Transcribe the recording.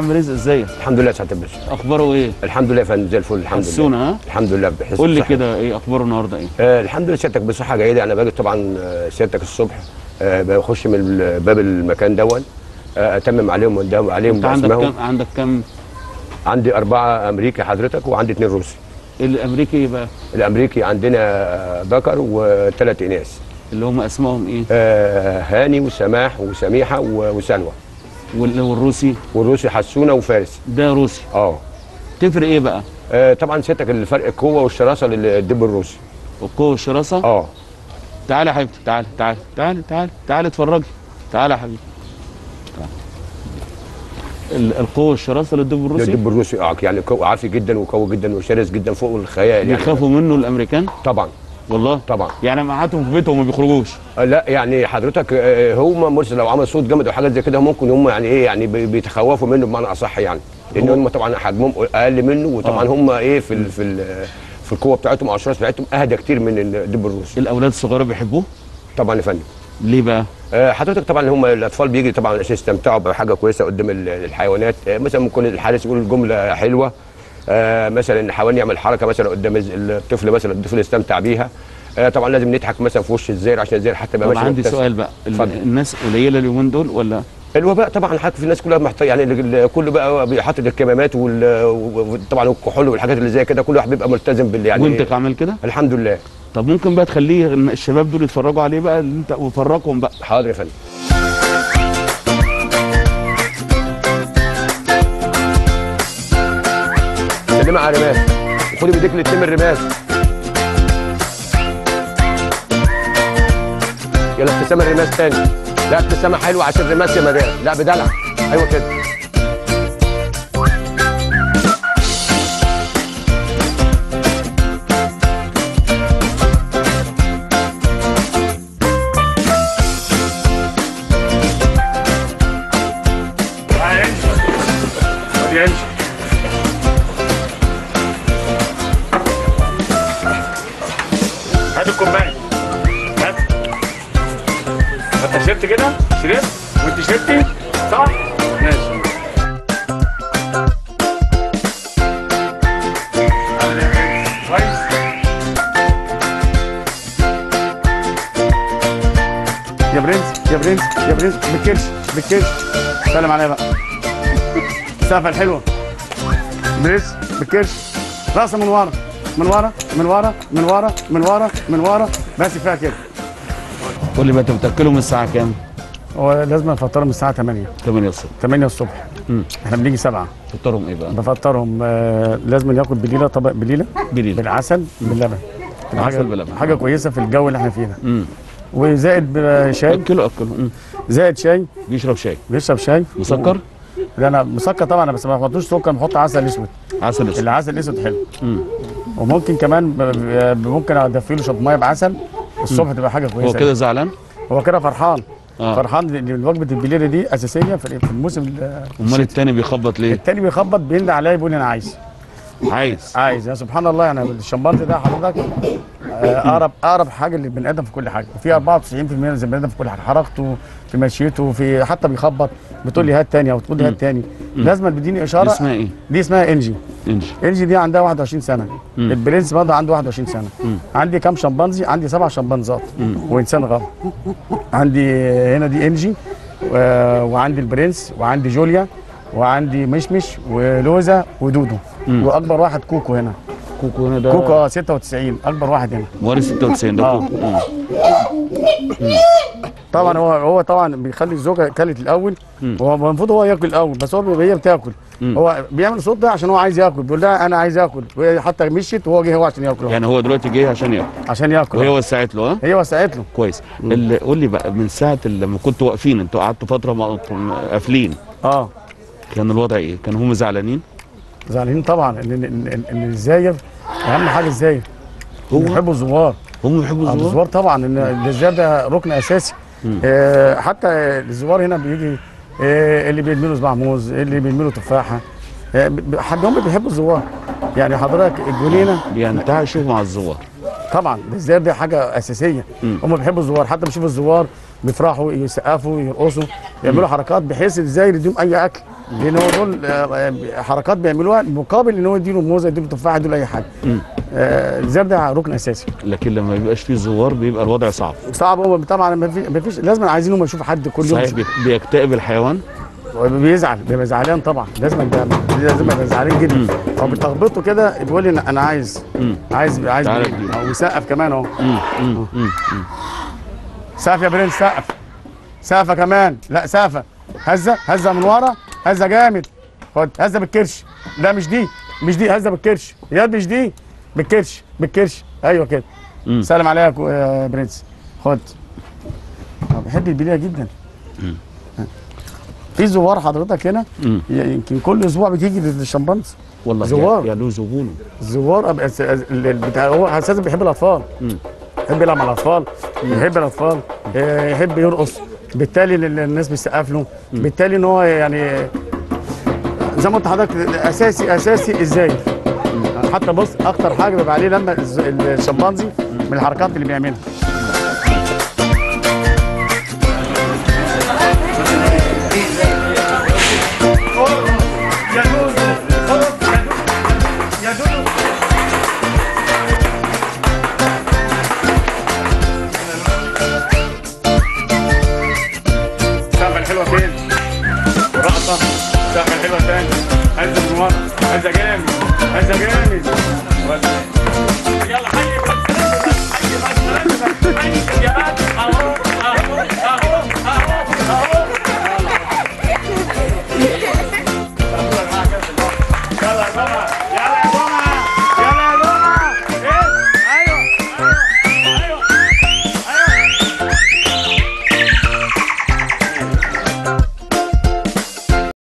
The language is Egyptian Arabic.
عم رزق ازيك الحمد لله يا سعاده الباشا اخباره ايه الحمد لله يا فندم زي الفل الحمد لله حسونا ها الحمد لله بحس قول لي بصحة. كده ايه اخباره النهارده ايه آه الحمد لله سيادتك بصحه جيده انا باجي طبعا آه، سيادتك الصبح آه بخش من ال- باب المكان دون آه اتمم عليهم ونداوم عليهم انت عندك باسمائهم كام عندك كام عندي اربعه امريكي حضرتك وعندي اثنين روسي الامريكي إيه بقى الامريكي عندنا آه، ذكر وثلاث اناث اللي هم اسمائهم ايه آه هاني وسماح وسميحه و- وسلوى وال- والروسي والروسي حسونه وفارس ده روسي اه تفرق ايه بقى آه، طبعا سيادتك الفرق القوه والشراسه للدب الروسي القوه والشراسه اه تعالى يا حبيبتي تعالى تعالى تعالى تعالى تعالى اتفرجي تعالى يا حبيبي تعالى. ال- القوه والشراسه للدب الروسي الدب الروسي اه يعني قوي عافي جدا وقوي جدا وشرس جدا فوق الخيال يعني بيخافوا منه الامريكان طبعا والله طبعا يعني معاتهم في بيتهم ما بيخرجوش آه، لا يعني حضرتك آه، هم مرسل لو عمل صوت جامد او حاجات زي كده ممكن هم يعني ايه يعني بي- بيتخوفوا منه بمعنى اصح يعني لان هو- هم طبعا حجمهم اقل منه وطبعا آه. هم ايه في ال في ال في القوه بتاعتهم او الشراسه بتاعتهم اهدى كتير من الدب الروسي الاولاد الصغيره بيحبوه طبعا يا فندم ليه بقى آه، حضرتك طبعا هم الاطفال بيجي طبعا عشان يستمتعوا بحاجه كويسه قدام ال- الحيوانات آه، مثلا ممكن الحارس يقول جمله حلوه آه، مثلا الحيوان يعمل حركه مثلا قدام الز- الطفل مثلا الطفل يستمتع بيها آه، طبعا لازم نضحك مثلا في وش الزير عشان الزير حتى يبقى طب ماشي عندي مبتسم. سؤال بقى ال- اتفضل. الناس قليله اليومين دول ولا الوباء طبعا حضرتك في الناس كلها محتاج يعني ال- ال- كله بقى حاطط الكمامات وال- وطبعا الكحول والحاجات اللي زي كده كل واحد بيبقى ملتزم بال يعني وانت عامل كده الحمد لله طب ممكن بقى تخليه إن الشباب دول يتفرجوا عليه بقى اللي انت وفرجهم بقى حاضر يا فندم سلمي على الرماس وخدي بايديك الاتنين الرماس يلا ابتسامه الرماس تاني لا ابتسامه حلوه عشان الرماس يا مدام لا بدلع ايوه كده هات الكوبايه هات انت شربت كده شربت وانت شربتي صح ماشي كويس يا برنس يا برنس يا برنس بالكرش بالكرش سلم عليا بقى السقفه الحلوه برنس بالكرش راسه من ورا من ورا من ورا من ورا من ورا من ورا بس فيها كده قول لي بقى انت بتاكلهم الساعه كام هو لازم افطرهم الساعه 8 8 الصبح 8 الصبح مم. احنا بنيجي 7 تفطرهم ايه بقى بفطرهم آه لازم ياكل بليله طبق بليله بليل بالعسل باللبن تبقى عسل حاجه بلبن. حاجه كويسه في الجو اللي احنا فيه ده امم وزائد ب- شاي اكله اكله مم. زائد شاي بيشرب شاي بيشرب شاي مسكر لا انا مسكر طبعا بس ما بحطوش سكر بحط عسل اسود عسل اسود العسل الاسود حلو مم. وممكن كمان ب- ب- ممكن ادفي له شويه ميه بعسل الصبح تبقى حاجه هو كويسه كده زعلان هو كده فرحان اه فرحان لان وجبه البليله دي اساسيه في في الموسم ال- امال التاني بيخبط ليه التاني بيخبط بينده عليا يقول انا عايز عايز عايز يا سبحان الله يعني الشمبانزي ده حضرتك آه، اقرب اقرب حاجه للبني ادم في كل حاجه في 94% من البني ادم في كل حاجه حركته في مشيته في حتى بيخبط بتقول لي هات تاني او تقول لي هات تاني لازم تديني اشاره دي اسمها ايه دي اسمها انجي انجي انجي دي عندها 21 سنه البرنس برضه عنده 21 سنه عندي كام شمبانزي عندي سبع شمبانزات وانسان غاب عندي هنا دي انجي و- وعندي البرنس وعندي جوليا وعندي مشمش ولوزه ودودو واكبر واحد كوكو هنا كوكو هنا ده كوكو اه 96 اكبر واحد هنا مواليد 96 ده آه. كوكو مم. طبعا هو هو طبعا بيخلي الزوجه كلت الاول هو المفروض هو ياكل الاول بس هو بي- هي بتاكل هو بيعمل صوت ده عشان هو عايز ياكل بيقول لها انا عايز اكل وهي حتى مشيت وهو جه هو عشان ياكل يعني هو دلوقتي جه عشان ياكل عشان ياكل وهي وسعت له ها هي وسعت له كويس اللي قول لي بقى من ساعه اللي لما كنتوا واقفين انتوا قعدتوا فتره ما- قافلين اه كان الوضع ايه كان هم زعلانين زعلانين طبعا ان ان ان, إن الزاير اهم حاجه الزاير هو بيحبوا الزوار هم بيحبوا آه، الزوار الزوار طبعا ان الزيار ده ركن اساسي آه حتى الزوار هنا بيجي آه اللي بيرمي صباع موز اللي بيرمي له تفاحه آه ب- حد هم بيحبوا الزوار يعني حضرتك الجنينه بينتعشوا مع الزوار طبعا الزيار دي حاجه اساسيه هم بيحبوا الزوار حتى بيشوفوا الزوار بيفرحوا يسقفوا يرقصوا يعملوا حركات بحيث الزاير يديهم اي اكل لان هو دول آه، حركات بيعملوها مقابل ان هو يديله موزه يديله تفاحه يديله اي حاجه آه، الزر ده ركن اساسي لكن لما يبقاش فيه زوار بيبقى الوضع صعب صعب هو طبعا ما في- ما فيش لازم عايزين هم يشوفوا حد كل يوم صحيح بي- بيكتئب الحيوان بيزعل بيبقى زعلان طبعا لازم يبقى لازم يبقى زعلان جدا هو بتخبطه كده بيقول لي انا عايز مم. عايز عايز تعالى بريك. اديله. ويسقف كمان اهو مم، مم، مم. سقف يا برنس سقف سقفه كمان لا سقفه هزه هزه من ورا هزه جامد خد هزه بالكرش لا مش دي مش دي هزه بالكرش يد مش دي بالكرش بالكرش ايوه كده مم. سلام عليك يا كو- يا برنس خد أنا بحب البليه جدا في زوار حضرتك هنا مم. ي- يمكن كل اسبوع بتيجي للشمبانز والله زوار. يا- يا له زبونه الزوار أبقى س- ال- ال- بتاع هو اساسا بيحب الاطفال مم. يحب يلعب مع الاطفال يحب الاطفال آه، يحب يرقص بالتالي ال- الناس بتسقف له بالتالي ان هو يعني زي ما قلت لحضرتك اساسي اساسي ازاي حتى بص اكتر حاجه بيبقى عليه لما الز- الشمبانزي من الحركات اللي بيعملها السقفه الحلوه فين؟ رقصه السقفه الحلوه تاني هزه من ورا هزه جامد هزه جامد يلا حي بس حي بس يا بس اهو اهو اهو اهو اهو يلا يا بابا يلا يا بابا